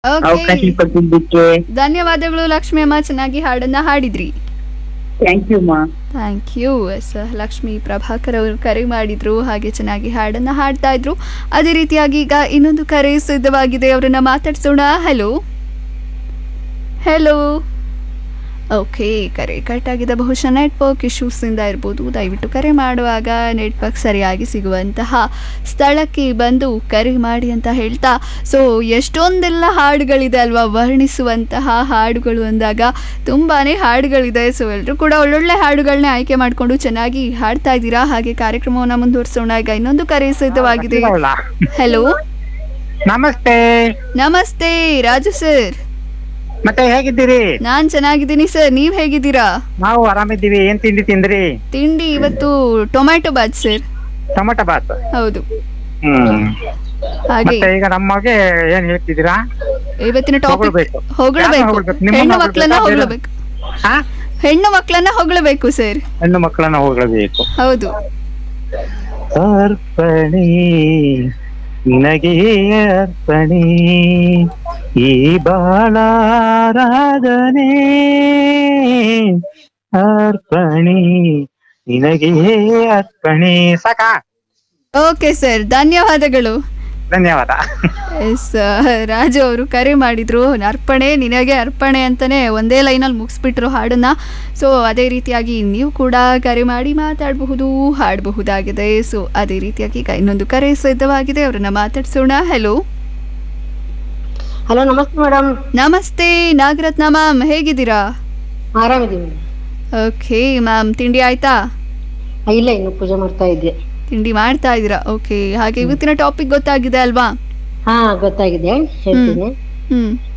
ಅವಕಾಶ ಓಕೆ ಕೊಟ್ಟಿದ್ದಕ್ಕೆ ಧನ್ಯವಾದಗಳು ಲಕ್ಷ್ಮಿ ಅಮ್ಮ ಚೆನ್ನಾಗಿ ಹಾಡನ್ನ ಹಾಡಿದ್ರಿ ಥ್ಯಾಂಕ್ ಯು ಮಾ thank you S Lakshmi Prabhakar ಅವರು ಕರೆ ಮಾಡಿದ್ರು ಹಾಗೆ ಚೆನ್ನಾಗಿ ಹಾಡನ್ನ ಹಾಡ್ತಾ ಇದ್ರು ಅದೇ ರೀತಿಯಾಗಿ ಈಗ ಇನ್ನೊಂದು ಕರೆ ಸಿದ್ಧವಾಗಿದೆ ಅವರನ್ನ ಮಾತಾಡ್ಸೋಣ ಹಲೋ ಹೆಲೋ ಓಕೆ ಕರೆ ಕಟ್ ಆಗಿದೆ ಬಹುಶಃ ನೆಟ್ವರ್ಕ್ ಇಶ್ಯೂಸಿಂದ ಇರ್ಬೋದು ದಯವಿಟ್ಟು ಕರೆ ಮಾಡುವಾಗ ನೆಟ್ವರ್ಕ್ ಸರಿಯಾಗಿ ಸಿಗುವಂತಹ ಸ್ಥಳಕ್ಕೆ ಬಂದು ಕರೆ ಮಾಡಿ ಅಂತ ಹೇಳ್ತಾ ಸೊ ಎಷ್ಟೊಂದೆಲ್ಲ ಹಾಡುಗಳಿದೆ ಅಲ್ವಾ ವರ್ಣಿಸುವಂತಹ ಹಾಡುಗಳು ಅಂದಾಗ ತುಂಬಾ ಹಾಡುಗಳಿದೆ ಸೊ ಎಲ್ಲರೂ ಕೂಡ ಒಳ್ಳೊಳ್ಳೆ ಹಾಡುಗಳನ್ನೇ ಆಯ್ಕೆ ಮಾಡಿಕೊಂಡು ಚೆನ್ನಾಗಿ ಹಾಡ್ತಾ ಇದ್ದೀರಾ ಹಾಗೆ ಕಾರ್ಯಕ್ರಮವನ್ನು ಮುಂದುವರಿಸೋಣ ಈಗ ಇನ್ನೊಂದು ಕರೆ ಸಿದ್ಧವಾಗಿದೆ ಹಲೋ ನಮಸ್ತೆ ನಮಸ್ತೆ ರಾಜು ಸರ್ ಮತ್ತೆ ಹೇಗಿದ್ದೀರಿ ನಾನ್ ಚೆನ್ನಾಗಿದ್ದೀನಿ ಸರ್ ನೀವ್ ಹೇಗಿದ್ದೀರಾ ನಾವು ಆರಾಮಿದ್ದೀವಿ ಏನ್ ತಿಂಡಿ ತಿಂದ್ರಿ ತಿಂಡಿ ಇವತ್ತು tomato bath sir tomato bath ಹೌದು ಹ್ಮ್ ಹಾಗೆ ಮತ್ತೆ ಈಗ ನಮಗೆ ಏನ್ ಹೇಳ್ತಿದ್ದೀರಾ ಇವತ್ತಿನ ಟಾಪಿಕ್ ಹೊಗಳ್ಬೇಕು. ಹೊಗಳಬೇಕು ಯಾರ್ನ ಹೊಗಳ್ಬೇಕು? ನಿಮ್ಮನ್ನ ಹೆಣ್ಣು ಮಕ್ಕಳನ್ನ ಹೊಗಳ್ಬೇಕಾ? ಹೊಗಳಬೇಕು ಹಾ ಹೆಣ್ಣು ಮಕ್ಕಳನ್ನ ಹೊಗಳಬೇಕು ಸರ್ ಹೆಣ್ಣು ಮಕ್ಕಳನ್ನ ಹೋಗಬೇಕು ಹೌದು ಅರ್ಪಣೆ ನಿನಗೆ ಅರ್ಪಣೆ ಈ ಬಾಳಾರಾಧನೆ ಅರ್ಪಣೆ ನಿನಗೆ ಅರ್ಪಣೆ ಸಾಕಾ ಓಕೆ ಸರ್ ಧನ್ಯವಾದಗಳು ಧನ್ಯವಾದ ಎಸ್ ರಾಜು ಅವರು ಕರೆ ಮಾಡಿದ್ರು ಅರ್ಪಣೆ ನಿನಗೆ ಅರ್ಪಣೆ ಅಂತಾನೆ ಒಂದೇ ಲೈನಲ್ಲಿ ಮುಗಿಸ್ಬಿಟ್ರು ಹಾಡನ್ನ ಸೊ ಅದೇ ರೀತಿಯಾಗಿ ನೀವು ಕೂಡ ಕರೆ ಮಾಡಿ ಮಾತಾಡಬಹುದು ಹಾಡಬಹುದಾಗಿದೆ ಸೊ ಅದೇ ರೀತಿಯಾಗಿ ಈಗ ಇನ್ನೊಂದು ಕರೆ ಸಿದ್ಧವಾಗಿದೆ ಅವರನ್ನ ಮಾತಾಡ್ಸೋಣ ಹಲೋ ಹಲೋ ನಮಸ್ತೆ ಮೇಡಮ್ ನಮಸ್ತೆ ನಾಗರತ್ನ ಮ್ಯಾಮ್ ಹೇಗಿದ್ದೀರಾ ಆರಾಮಿದ್ದೀವಿ ಓಕೆ ಮ್ಯಾಮ್ ತಿಂಡಿ ಆಯ್ತಾ ಆ, ಇಲ್ಲ ಇನ್ನು ಪೂಜೆ ಮಾಡ್ತಾ ಇದ್ದೆ ತಿಂಡಿ ಮಾಡ್ತಾ ಇದ್ದೀರಾ ಓಕೆ ಹಾಗೆ ಇವತ್ತಿನ ಟಾಪಿಕ್ ಗೊತ್ತಾಗಿದೆ ಅಲ್ವಾ ಹಾ ಗೊತ್ತಾಗಿದೆ ಹೇಳ್ತೀನಿ ಹ್ಮ್